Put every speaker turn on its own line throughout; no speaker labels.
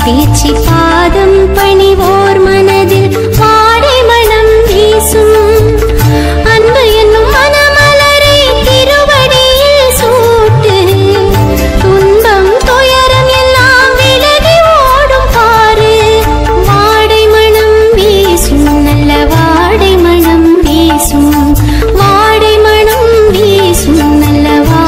பேச்சு பாதம் பணிவோர் மனதில் வாடை மனம் வீசும் அன்பு என்னும் மனமலரை திருவடியில் சூட்டு துன்பம் துயரம் எல்லாம் விலகி ஓடும் பாரு வாடை மனம் வீசும் நல்ல வாடை மனம் வீசும் வாடை மனம் வீசும் நல்லவா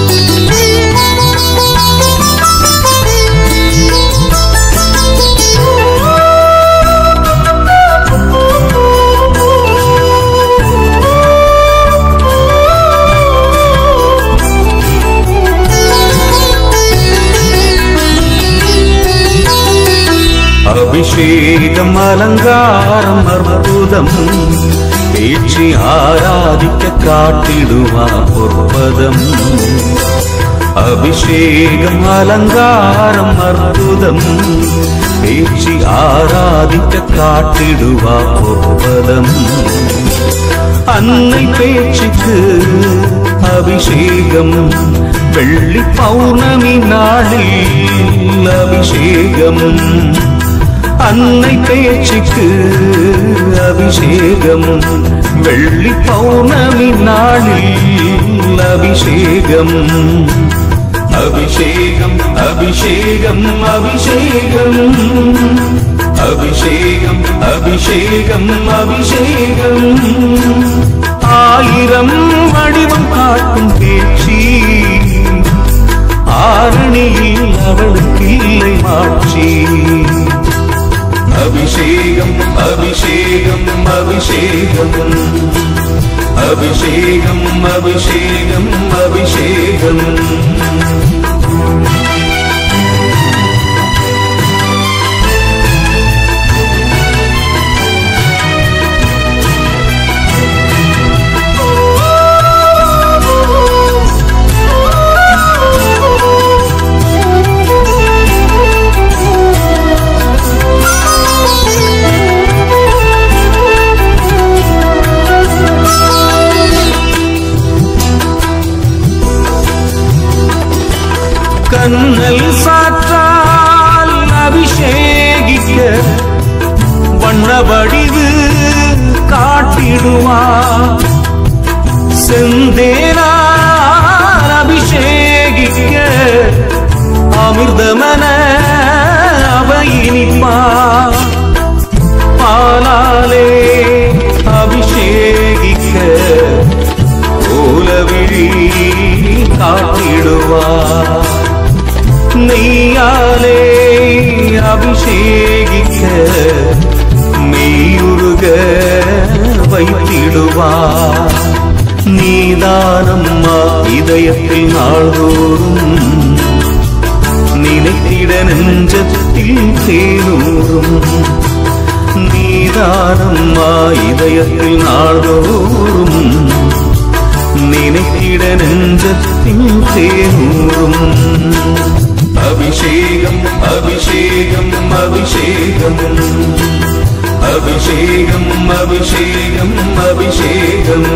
அபிஷேகம் அலங்காரம் அற்புதம் பேச்சு ஆராதிக்க காட்டிடுவா பொற்பதம் அபிஷேகம் அலங்காரம் அற்புதம் பேச்சு ஆராதிக்க காட்டிடுவா பொற்பதம் அன்னை பேச்சுக்கு அபிஷேகம் வெள்ளி பௌர்ணமி நாளில் அபிஷேகம் அன்னை பேச்சுக்கு அபிஷேகம் வெள்ளி பௌர்ணமி நாளில் அபிஷேகம் அபிஷேகம் அபிஷேகம் அபிஷேகம் அபிஷேகம் அபிஷேகம் அபிஷேகம் ஆயிரம் வடிவம் காட்டும் பேச்சி ஆரணியில் அவளுக்கு இல்லை மாட்சி அபிஷேகம் அபிஷேகம் அபிஷேகம் அபிஷேகம் அபிஷேகம் அபிஷேகம் கண்ணல் சாற்றால் அபிஷேகிக்க வண்ண வடிவு காட்டிடுவா செந்தேனால் அபிஷேகிக்க அமிர்தமன அவையினிப்பா பாலாலே அபிஷேகிக்க ஓலவிழி காட்டிடுவா நெய்யாலே அபிஷேகிக்க மெய்யுருக வைத்திடுவா நீதானம்மா இதயத்தில் நாள்தோறும் நினைத்திட நெஞ்சத்தில் தேனூறும் நீதானம்மா இதயத்தில் நாள்தோறும் நினைத்திட நெஞ்சத்தின் தேனூறும் அபிஷேகம் அபிஷேகம் அபிஷேகம் அபிஷேகம் அபிஷேகம் அபிஷேகம்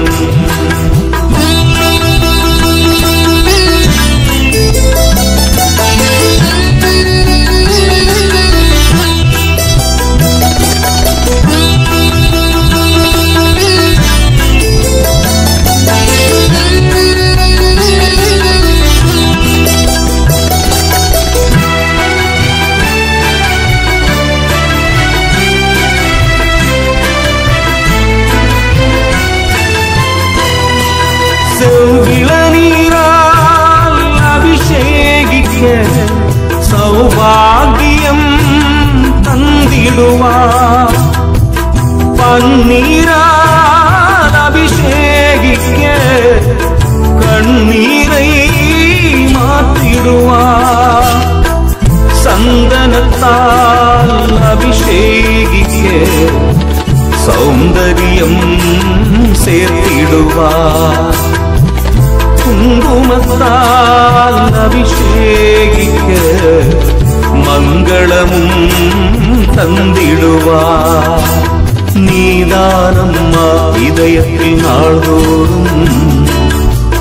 செவ்விள நீரால் அபிஷேகிக்க சௌபாகியம் தந்திடுவா பன்னீரால் அபிஷேகிக்க கண்ணீரை மாற்றிடுவா சந்தனத்தால் அபிஷேகிக்க சௌந்தரியம் சேர்த்திடுவா குங்குமத்தால் அபிஷேகிக்க மங்களமும் தந்திடுவா நீதானம்மா இதயத்தில் நாள்தோறும்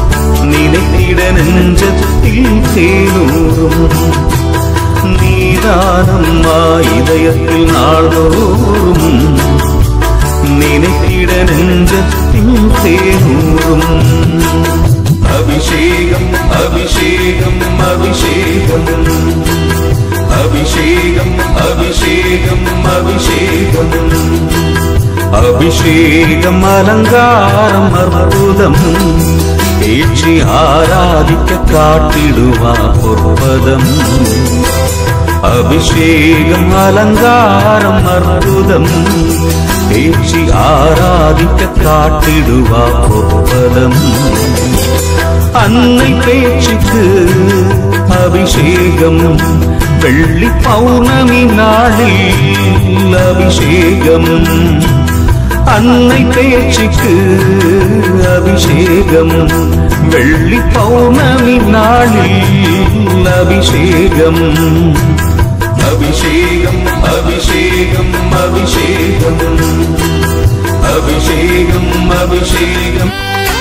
நினைத்திட நெஞ்சத்தில் தேனூறும் நீதான் தானம்மா இதயத்தில் நாள்தோறும் நினைத்திட நெஞ்சத்தின் தேனூரும் அபிஷேகம் அபிஷேகம் அபிஷேகம் அபிஷேகம் அபிஷேகம் அபிஷேகம் அபிஷேகம் அலங்காரம் அற்புதம் ஏற்றி ஆராதிக்க காட்டிடுவா பொற்பதம் அபிஷேகம் அலங்காரம் அற்புதம் ஏற்றி ஆராதிக்க காட்டிடுவா பொற்பதம் அன்னை பேச்சுக்கு அபிஷேகம் வெள்ளி பௌர்ணமி நாளில் அபிஷேகம் அன்னை பேச்சுக்கு அபிஷேகம் வெள்ளி பௌர்ணமி நாளில் அபிஷேகம் அபிஷேகம் அபிஷேகம் அபிஷேகம் அபிஷேகம் அபிஷேகம்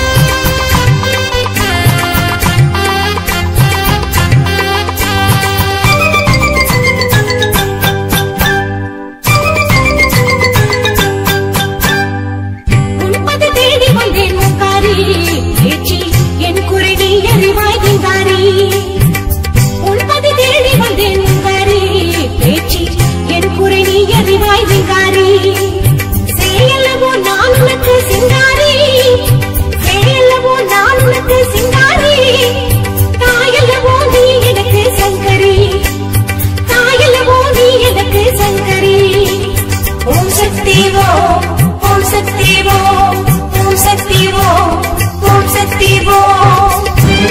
உண்பது தேடி வந்தேன் முக்காரி ஏற்றி என் குறை நீ அறிவாய் கிங்காரி உண்பது தேடி வந்தேன் முக்காரி ஏற்றி என் குறை நீ அறிவாய் கிங்காரி செயலவோ நான் உனக்கு சிங்காரி செயலவோ நான் உனக்கு சிங்காரி தாயல்லவோ நீ எனக்கு சங்கரி தாயல்லவோ நீ எனக்கு சங்கரி ஓம் சக்தி ஓம் ஓம் சக்தி ஓம் ஓம் சக்தி ஓம் ஓம் சக்தி ஓம்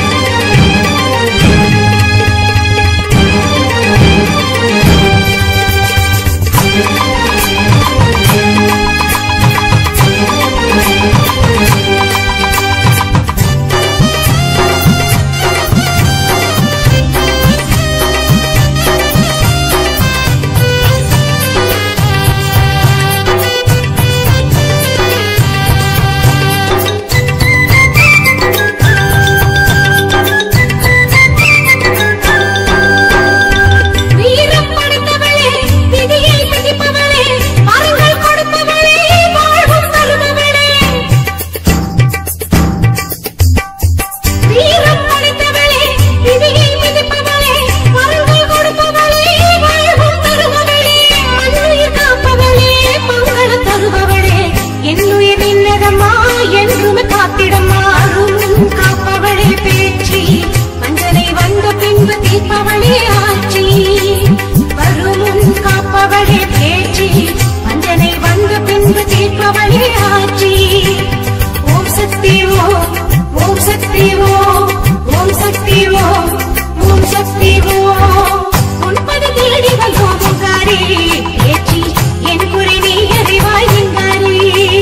வீரம் படைத்தவளே விதியை மிதிப்பவளே வரங்கள் கொடுப்பவளே வாழ்வும் தருபவளே வீரம் படைத்தவளே விதியை மிதிப்பவளே வரங்கள் கொடுப்பவளே வாழ்வும் தருபவளே மண்ணுயிர் காப்பவளே மங்கள தருபவளே என்னுயிர் நின்னதம்மா என்றும் காத்திடம்மா அருளும் காப்பவளே பேச்சி மஞ்சளை வந்த பின்பு தீர்ப்பவளே ஆட்சி வருமுன் காப்பவளே பேச்சி மஞ்சளை வந்த பின்பு தீர்ப்பவளே ஆட்சி ஓம் சக்தி ஓம் ஓம் சக்தி ஓம் ஓம் சக்தி ஓம் ஓம் சக்தி ஓம் உன்பது தேடி வந்தோம் முகாரி ஏற்றி என் குறை நீ அறிவாய் எங்காரி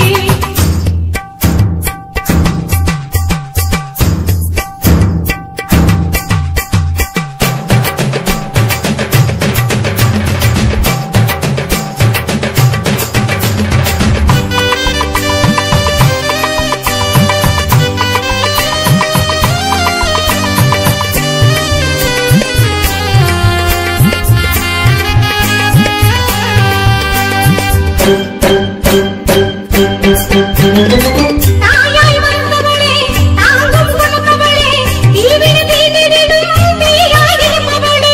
தாயாய் வந்தவளே தாங்கும் குணத்தவளே தீவிர தீதிடும் தீயாய் இருப்பவளே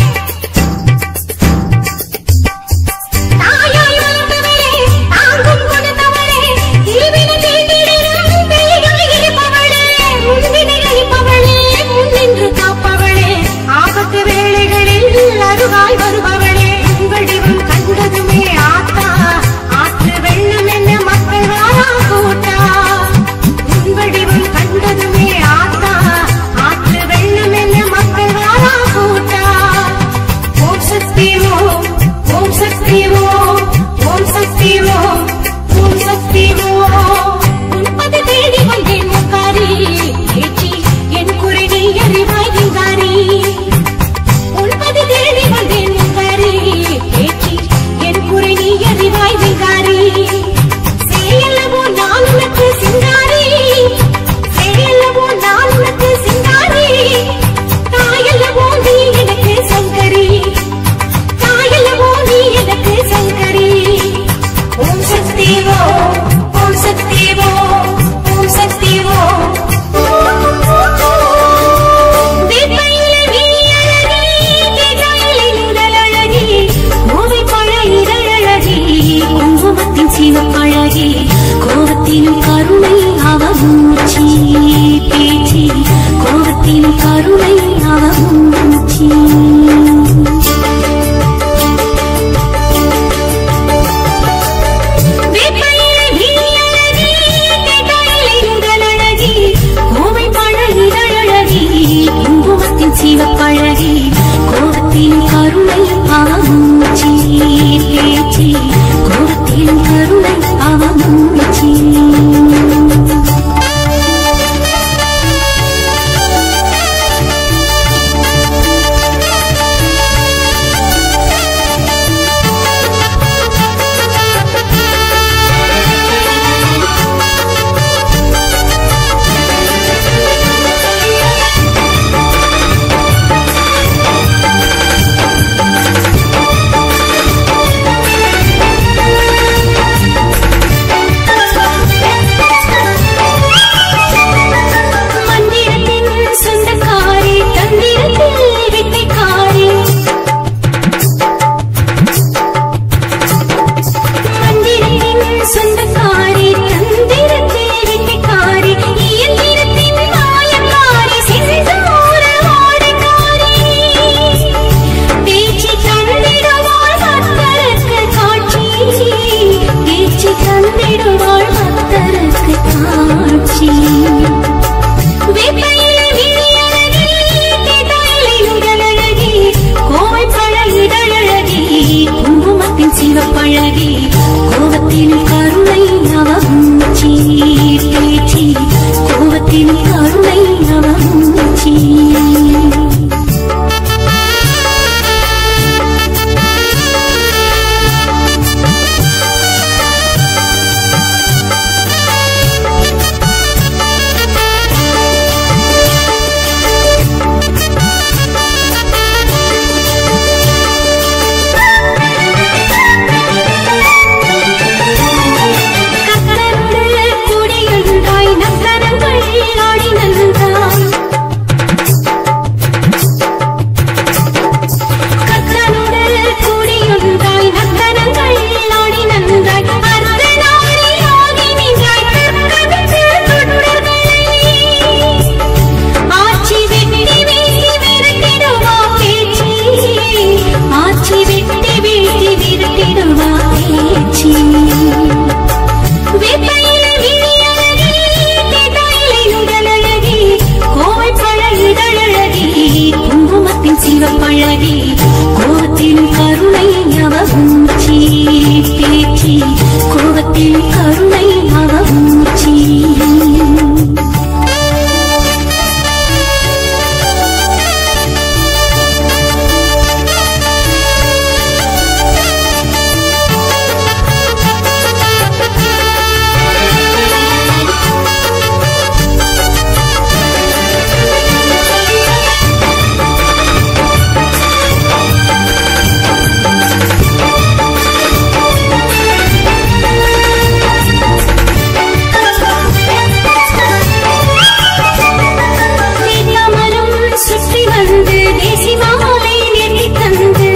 தாயாய் வந்தவளே தாங்கும் குணத்தவளே தீவிர தீதிடும் தீயாய் இருப்பவளே முன்வினை அளிப்பவளே முன்னின்று காப்பவளே ஆபத்து வேளைகளில் அருகாய் வருபவளே உன் வடிவம் கண்டதுமே ஆத்தா ஆற்று வெள்ளம் என்ன மக்கள் வாரா கூட்டா உன் வடிவம் கண்டதுமே ஆத்தா ஆற்று வெள்ளம் என்ன மக்கள் வாரா கூட்டா ஓம் சக்தி ஓம் ஓம் சக்தி ஓம் ஓம் சக்தி ஓம் ஓம் சக்தி ஓம் உன்பது தேடி வந்தேன் முக்காரி ஏற்றி என் குறை நீ அறிவாய் கிங்காரி உன்பது தேடி வந்தேன் முக்காரி ஏற்றி என் குறை நீ அறிவாய் விகாரி செயலவோ நான் உனக்கு சிங்காரி செயலவோ நான் உனக்கு சிங்காரி தாயல்லவோ நீ எனக்கு சங்கரி கோபத்தின் கருணை அவமூச்சி வேப்பையிலே விழியழகி, தேங்காயிலே உடலழகி, கோவை பழ இதழழகி, குங்குமத்தின் சிவப்பழகி, கோபத்தின் கருணை அவமூச்சி பேச்சி, கோபத்தின் கருணை அவமூச்சி மந்திரத்தின் சொந்தக்காரி தந்திரத்தில் வித்தைக்காரி மந்திரத்தின் சொந்தக்காரி தந்திரத்தில் வித்தைக்காரி இயந்திரத்தின் மாயக்காரி செந்தூர வாடைக்காரி பேச்சு தந்திடுவாள் பக்தருக்கு காட்சி பேச்சு தந்திடுவாள் பக்தருக்கு காட்சி வேப்பையிலே விழியழகி, தேங்காயிலே உடலழகி, கோவை பழ இதழழகி, குங்குமத்தின் சிவப்பழகி, கோவத்தின் கருணை அவமூச்சி பேச்சி, கோவத்தின் கருணை அவமூச்சி கத்தனோடு கூடியுண்டாய் நந்தனங்கள் ஆடி நந்தாய் கத்தனோடு கூடியுண்டாய் நந்தனங்கள் ஆடி நந்தாய் அர்த்தநாரி ஆகி நின்றாய் கற்கவிட்டு தொண்டர்களை ஆட்சி வெட்டி வீசி விரட்டிடுவா பேச்சி ஆட்சி வெட்டி வீசி விரட்டிடுவா பேச்சி வேப்பையிலே விழியழகி, தேங்காயிலே உடலழகி, கோவை பழ இதழழகி, குங்குமத்தின் சிவப்பழகி, கோவத்தின் கருணை அவமூச்சி பேச்சி, கோவத்தின் கருணை அவமூச்சி தேத்தாமரம் சுற்றி வந்து தேசி மாலை நெறி தந்து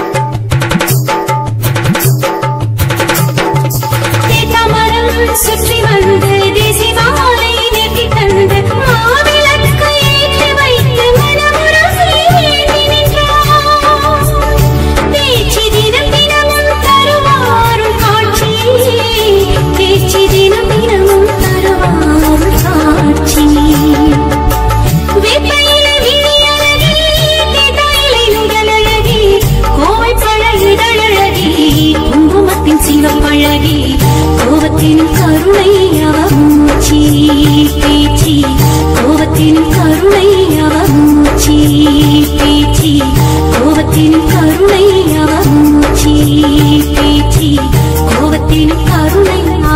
தேத்தாமரம் சுற்றி வந்து தேசி மாலை நெறி தந்து மாவிளக்கு ஏற்றி வைத்து மனமுரசி ஏந்தி நின்றார் பேச்சு தினம் தினமும் தருவாரும் காட்சி பேச்சு தினம் தினமும் தருவாரும் காட்சி வேப்பையிலே விழியழகி, தேங்காயிலே உடலழகி, கோவை பழ இதழழகி, குங்குமத்தின் சிவப்பழகி, கோவத்தின் கருணை அவமூச்சி பேச்சி, கோவத்தின் கருணை அவமூச்சி பேச்சி, கோவத்தின் கருணை அவமூச்சி பேச்சி, கோவத்தின் கருணை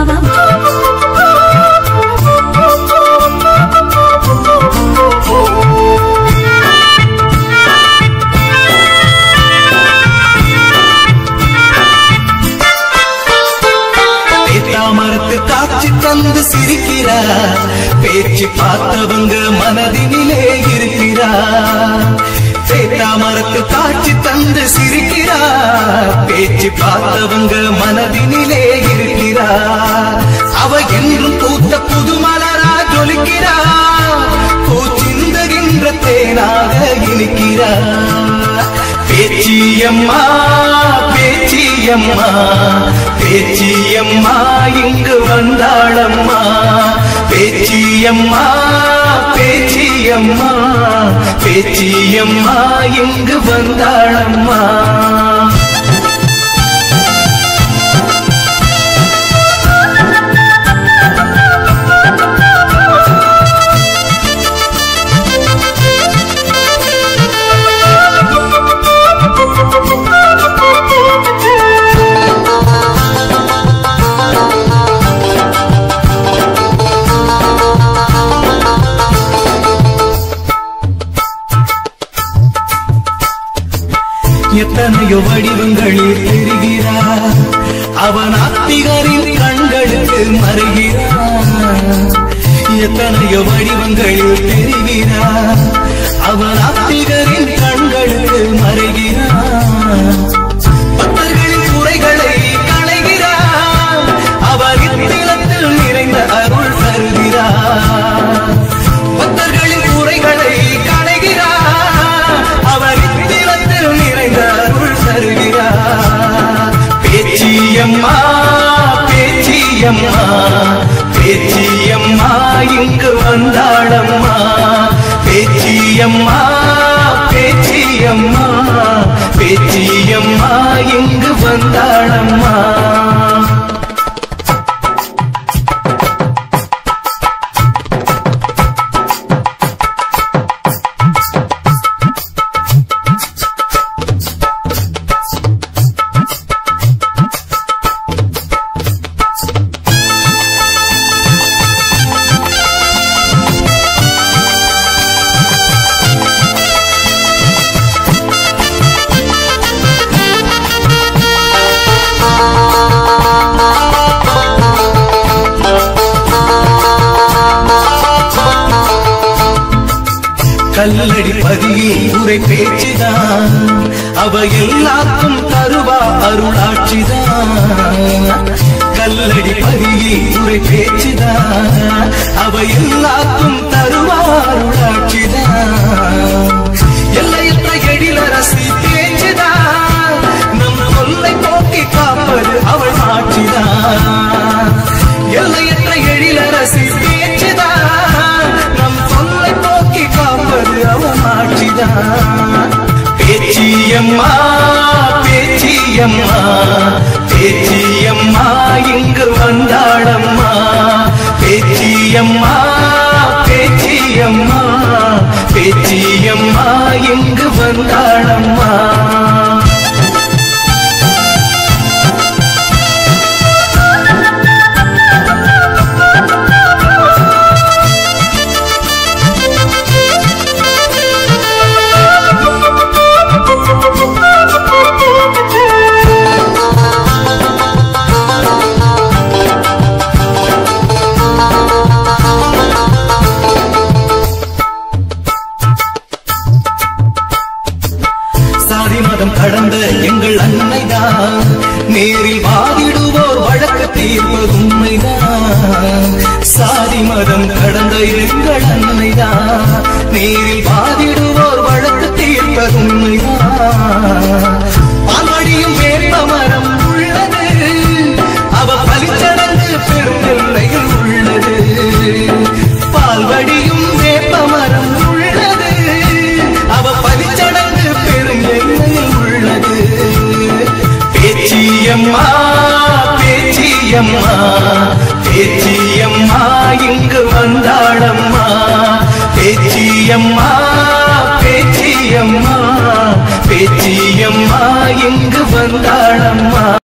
பேத்தாமரத்து காட்சி தந்து சிரிக்கிறா பேச்சு பார்த்தவங்க மனதினிலே இருக்கிறா பேத்தாமரத்து காட்சி தந்து சிரிக்கிறா பேச்சு பார்த்தவங்க மனதினிலே இருக்கிறா அவ என்றும் பூத்த புது மலரா ஜொலிக்கிறா பூச்சிந்துகின்ற தேனாக இனிக்கிறா பேச்சியம்மா பேச்சியம்மா பேச்சியம்மா இங்கு வந்தாளம்மா பேச்சியம்மா பேச்சியம்மா பேச்சியம்மா இங்கு வந்தாளம்மா எத்தனையோ வடிவங்களில் தெரிகிறார் அவன் அத்திகரின் கண்களுக்கு மறைகிறார் எத்தனையோ வடிவங்களில் தெரிகிறார் அவன் அத்திகரின் கண்களுக்கு மறைகிறார் பக்தர்களின் குறைகளை களைகிறார் அவர் இத்திலத்தில் நிறைந்த அருள் தருகிறார் பக்தர்களின் குறைகளை களைகிறார் அவர் இத்திலத்தில் நிறைந்த அருள் தருகிறார் பேச்சியம்மா பேச்சியம்மா பேச்சியம்மா இங்கு வந்தாளம்மா பேச்சியம்மா பேச்சியம்மா பேச்சியம்மா இங்கு வந்தாளம்மா கல்லடி பதியில் உரை பேச்சுதான் அவ எல்லாருக்கும் தருவா அருளாட்சிதான் கல்லடி பதியில் உரை பேச்சுதான் அவ எல்லாருக்கும் தருவா அருளாட்சிதான் எல்லையற்ற எழிலரசி பேச்சுதான் நம் கொல்லை போக்கி காப்பது அவள் ஆட்சிதான் எல்லையற்ற எழிலரசி பேச்சுதான் நம் சொல்லை போக்கி காப்பது அவன் ஆட்சிதான் பேச்சியம்மா பேச்சியம்மா பேச்சியம்மா இங்கு வந்தாளம்மா பேச்சியம்மா பேச்சியம்மா பேச்சியம்மா இங்கு வந்தாளம்மா சாதி மதம் கடந்த எங்கள் அன்னைதான் நேரில் வாதிடுவோர் வழக்கு தீர்ப்பது உண்மைதான் சாதி மதம் கடந்த எங்கள் அன்னைதான் நேரில் வாதிடுவோர் வழக்கு தீர்ப்பது உண்மைதான் பால்வடியும் வேப்ப மரம் உள்ளது அவ பலிச்சடங்கு பெருந்தெல்லையில் உள்ளது பால்வடியும் வேப்ப மரம் உள்ளது அவ பலிச்சடங்கு பெரும் எல்லையில் உள்ளது பேச்சியம்மா பேச்சியம்மா பேச்சியம்மா இங்கு வந்தாளம்மா பேச்சியம்மா